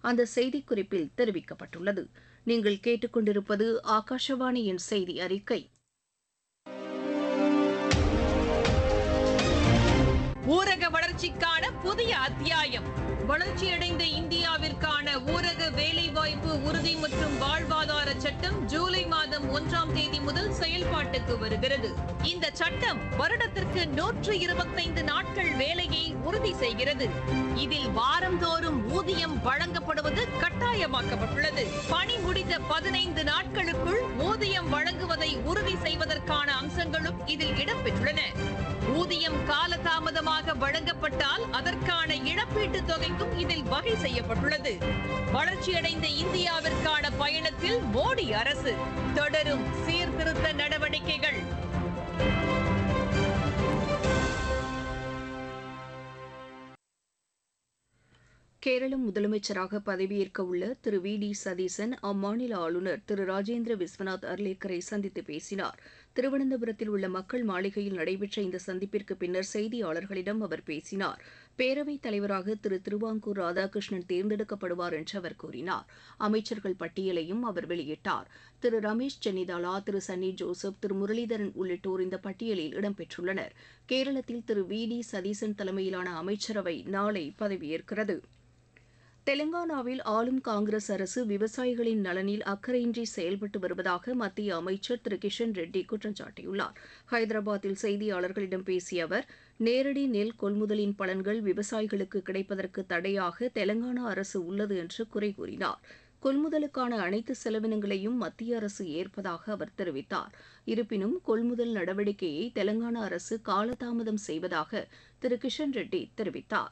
அந்த செய்திக்குறிப்பில் தெரிவிக்கப்பட்டுள்ளது நீங்கள் கேட்டுக்கொண்டிருப்பது ஆகாஷவாணியின் செய்தி அறிக்கை ஊரக வளர்ச்சிக்கான புதிய அத்தியாயம் வளர்ச்சியடைந்த இந்தியாவிற்கான ஊரக வேலைவாய்ப்பு உறுதி மற்றும் வாழ்வாதார சட்டம் ஜூலை மாதம் ஒன்றாம் தேதி முதல் செயல்பாட்டுக்கு வருகிறது இந்த சட்டம் வருடத்திற்கு நூற்று இருபத்தைந்து நாட்கள் வேலையை உறுதி செய்கிறது இதில் வாரந்தோறும் ஊதியம் வழங்கப்படுவது கட்டாயமாக்கப்பட்டுள்ளது பணி முடிந்த பதினைந்து நாட்களுக்குள் ஊதியம் வழங்குவதை உறுதி செய்வதற்கான அம்சங்களும் இதில் இடம்பெற்றுள்ளன ஊதியம் காலதாமதமாக வழங்கப்பட்டால் அதற்கான இழப்பீட்டுத் தொகைக்கும் இதில் வகை செய்யப்பட்டுள்ளது வளர்ச்சியடைந்த இந்தியாவிற்கான பயணத்தில் மோடி அரசு தொடரும் சீர்திருத்த நடவடிக்கைகள் கேரள முதலமைச்சராக பதவியேற்க உள்ள திரு வி டி சதீசன் அம்மாநில ஆளுநர் திரு ராஜேந்திர விஸ்வநாத் அர்லேக்கரை சந்தித்து பேசினார் திருவனந்தபுரத்தில் உள்ள மக்கள் மாளிகையில் நடைபெற்ற இந்த சந்திப்பிற்கு பின்னர் செய்தியாளர்களிடம் அவர் பேசினார் பேரவைத் தலைவராக திரு திருவாங்கூர் ராதாகிருஷ்ணன் தேர்ந்தெடுக்கப்படுவார் என்று அவர் கூறினார் அமைச்சர்கள் பட்டியலையும் அவர் வெளியிட்டார் திரு ரமேஷ் சென்னிதாலா திரு சன்னி ஜோசப் திரு முரளிதரன் உள்ளிட்டோர் இந்த பட்டியலில் இடம்பெற்றுள்ளனர் கேரளத்தில் திரு வி டி சதீசன் தலைமையிலான அமைச்சரவை நாளை பதவியேற்கிறது தெலங்கானாவில் ஆளும் காங்கிரஸ் அரசு விவசாயிகளின் நலனில் அக்கறையின்றி செயல்பட்டு வருவதாக மத்திய அமைச்சர் திரு கிஷன் ரெட்டி குற்றம் சாட்டியுள்ளார் ஹைதராபாத்தில் செய்தியாளர்களிடம் பேசிய அவர் நேரடி நெல் கொள்முதலின் பலன்கள் விவசாயிகளுக்கு கிடைப்பதற்கு தடையாக தெலங்கானா அரசு உள்ளது என்று குறை கூறினார் கொள்முதலுக்கான அனைத்து செலவினங்களையும் மத்திய அரசு ஏற்பதாக அவர் தெரிவித்தார் இருப்பினும் கொள்முதல் நடவடிக்கையை தெலங்கானா அரசு காலதாமதம் செய்வதாக திரு கிஷன் ரெட்டி தெரிவித்தார்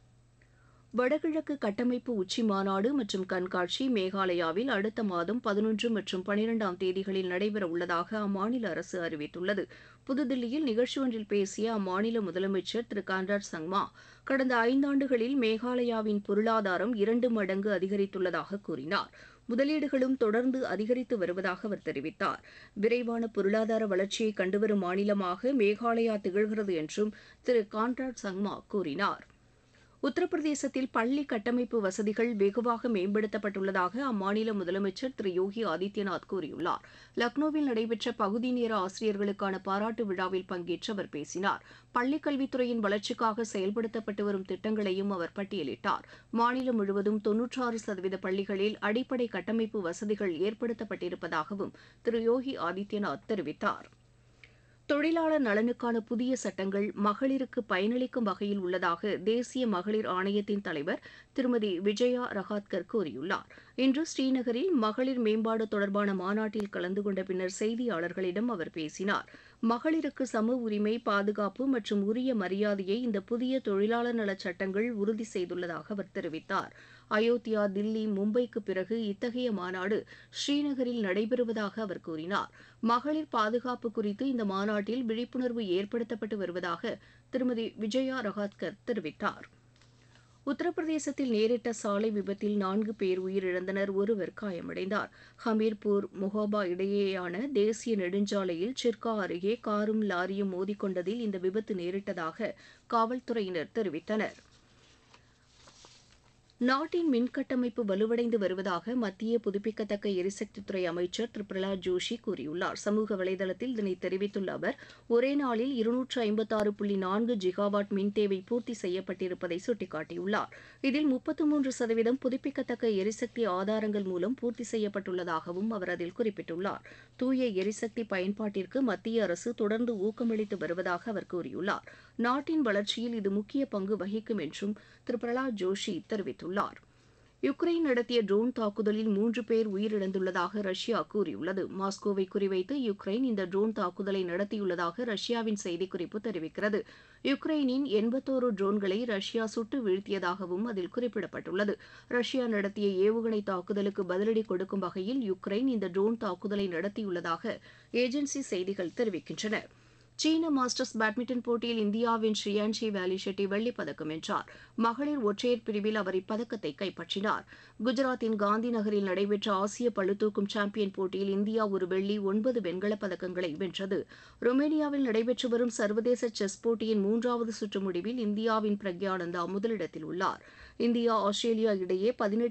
வடகிழக்கு கட்டமைப்பு உச்சி மாநாடு மற்றும் கண்காட்சி மேகாலயாவில் அடுத்த மாதம் பதினொன்று மற்றும் பனிரெண்டாம் தேதிகளில் நடைபெற உள்ளதாக அம்மாநில அரசு அறிவித்துள்ளது புதுதில்லியில் நிகழ்ச்சி ஒன்றில் பேசிய அம்மாநில முதலமைச்சர் திரு கான்ராட் சங்மா கடந்த ஐந்தாண்டுகளில் மேகாலயாவின் பொருளாதாரம் இரண்டு மடங்கு அதிகரித்துள்ளதாக கூறினார் முதலீடுகளும் தொடர்ந்து அதிகரித்து வருவதாக அவர் தெரிவித்தார் விரைவான பொருளாதார வளர்ச்சியை கண்டுவரும் மாநிலமாக மேகாலயா திகழ்கிறது என்றும் திரு கான்ராட் சங்மா கூறினார் உத்தரப்பிரதேசத்தில் பள்ளி கட்டமைப்பு வசதிகள் வெகுவாக மேம்படுத்தப்பட்டுள்ளதாக அம்மாநில முதலமைச்சர் திரு யோகி ஆதித்யநாத் கூறியுள்ளார் லக்னோவில் நடைபெற்ற பகுதி நேர ஆசிரியர்களுக்கான பாராட்டு விழாவில் பங்கேற்று அவர் பேசினார் பள்ளிக்கல்வித்துறையின் வளர்ச்சிக்காக செயல்படுத்தப்பட்டு வரும் திட்டங்களையும் அவர் பட்டியலிட்டார் மாநிலம் முழுவதும் தொன்னூற்றாறு சதவீத பள்ளிகளில் அடிப்படை கட்டமைப்பு வசதிகள் ஏற்படுத்தப்பட்டிருப்பதாகவும் திரு யோகி ஆதித்யநாத் தெரிவித்தார் தொழிலாளர் நலனுக்கான புதிய சட்டங்கள் மகளிருக்கு பயனளிக்கும் வகையில் உள்ளதாக தேசிய மகளிர் ஆணையத்தின் தலைவர் திருமதி விஜயா ரஹாத்கர் கூறியுள்ளார் இன்று ஸ்ரீநகரில் மகளிர் மேம்பாடு தொடர்பான மாநாட்டில் கலந்து கொண்ட பின்னர் செய்தியாளர்களிடம் அவர் பேசினார் மகளிருக்கு சம உரிமை பாதுகாப்பு மற்றும் உரிய மரியாதையை இந்த புதிய தொழிலாளர் நலச் சட்டங்கள் உறுதி செய்துள்ளதாக அவர் தெரிவித்தார் அயோத்தியா தில்லி மும்பைக்கு பிறகு இத்தகைய மாநாடு ஸ்ரீநகரில் நடைபெறுவதாக அவர் கூறினார் மகளிர் பாதுகாப்பு குறித்து இந்த மாநாட்டில் விழிப்புணர்வு ஏற்படுத்தப்பட்டு வருவதாக திருமதி விஜயா ரஹாத்கர் தெரிவித்தார் உத்தரப்பிரதேசத்தில் நேரிட்ட சாலை விபத்தில் நான்கு பேர் உயிரிழந்தனர் ஒருவர் காயமடைந்தார் ஹமீர்பூர் மொஹாபா இடையேயான தேசிய நெடுஞ்சாலையில் சிர்கா அருகே காரும் லாரியும் மோதிக்கொண்டதில் இந்த விபத்து நேரிட்டதாக காவல்துறையினர் தெரிவித்தனர் நாட்டின் மின்கட்டமைப்பு வலுவடைந்து வருவதாக மத்திய புதுப்பிக்கத்தக்க எரிசக்தித்துறை அமைச்சர் திரு பிரகலாத் ஜோஷி கூறியுள்ளார் சமூக வலைதளத்தில் இதனை தெரிவித்துள்ள அவர் ஒரே நாளில் இருநூற்று ஐம்பத்தாறு புள்ளி நான்கு ஜிகாவாட் மின் தேவை பூர்த்தி செய்யப்பட்டிருப்பதை சுட்டிக்காட்டியுள்ளார் இதில் முப்பத்து மூன்று சதவீதம் புதுப்பிக்கத்தக்க எரிசக்தி ஆதாரங்கள் மூலம் பூர்த்தி செய்யப்பட்டுள்ளதாகவும் அவர் அதில் குறிப்பிட்டுள்ளார் தூய எரிசக்தி பயன்பாட்டிற்கு மத்திய அரசு தொடர்ந்து ஊக்கமளித்து வருவதாக அவர் கூறியுள்ளார் நாட்டின் வளர்ச்சியில் இது முக்கிய பங்கு வகிக்கும் என்றும் திரு பிரகலாத் ஜோஷி தெரிவித்துள்ளார் யுக்ரைன் நடத்திய ட்ரோன் தாக்குதலில் மூன்று பேர் உயிரிழந்துள்ளதாக ரஷ்யா கூறியுள்ளது மாஸ்கோவை குறிவைத்து யுக்ரைன் இந்த ட்ரோன் தாக்குதலை நடத்தியுள்ளதாக ரஷ்யாவின் செய்திக்குறிப்பு தெரிவிக்கிறது யுக்ரைனின் எண்பத்தோரு ட்ரோன்களை ரஷ்யா சுட்டு வீழ்த்தியதாகவும் அதில் குறிப்பிடப்பட்டுள்ளது ரஷ்யா நடத்திய ஏவுகணை தாக்குதலுக்கு பதிலடி கொடுக்கும் வகையில் யுக்ரைன் இந்த ட்ரோன் தாக்குதலை நடத்தியுள்ளதாக ஏஜென்சி செய்திகள் தெரிவிக்கின்றன சீன மாஸ்டர்ஸ் பேட்மிண்டன் போட்டியில் இந்தியாவின் ஸ்ரீயான்ஷி வேலி ஷெட்டி வெள்ளிப் பதக்கம் வென்றார் மகளிர் ஒற்றையர் பிரிவில் அவர் இப்பதக்கத்தை கைப்பற்றினார் குஜராத்தின் காந்தி நகரில் நடைபெற்ற ஆசிய பளுதூக்கும் சாம்பியன் போட்டியில் இந்தியா ஒரு வெள்ளி ஒன்பது வெண்கலப் பதக்கங்களை வென்றது ருமேனியாவில் நடைபெற்று வரும் சர்வதேச செஸ் போட்டியின் மூன்றாவது சுற்று முடிவில் இந்தியாவின் பிரக்யானந்தா முதலிடத்தில் உள்ளார் இந்தியா ஆஸ்திரேலியா இடையே பதினெட்டு